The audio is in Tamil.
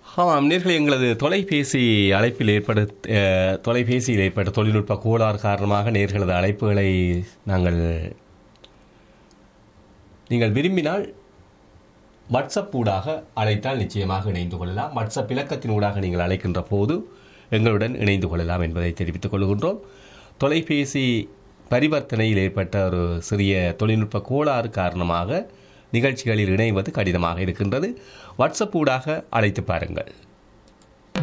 ஆமாம் நேர்களை எங்களது தொலைபேசி அழைப்பில் ஏற்பட அஹ், தொலைபேசியில் ஏற்பட்ட தொழில்நுட்ப கோளாறு காரணமாக நேர்களது அழைப்புகளை நாங்கள் நீங்கள் விரும்பினால் வாட்ஸ்அப் ஊடாக அழைத்தால் நிச்சயமாக இணைந்து கொள்ளலாம் வாட்ஸ்அப் இலக்கத்தின் ஊடாக நீங்கள் அழைக்கின்ற போது எங்களுடன் இணைந்து கொள்ளலாம் என்பதை தெரிவித்துக் கொள்கின்றோம் தொலைபேசி பரிவர்த்தனையில் ஏற்பட்ட ஒரு சிறிய தொழில்நுட்ப கோளாறு காரணமாக நிகழ்ச்சிகளில் இணைவது கடினமாக இருக்கின்றது வாட்ஸ்அப் ஊடாக அழைத்து பாருங்கள்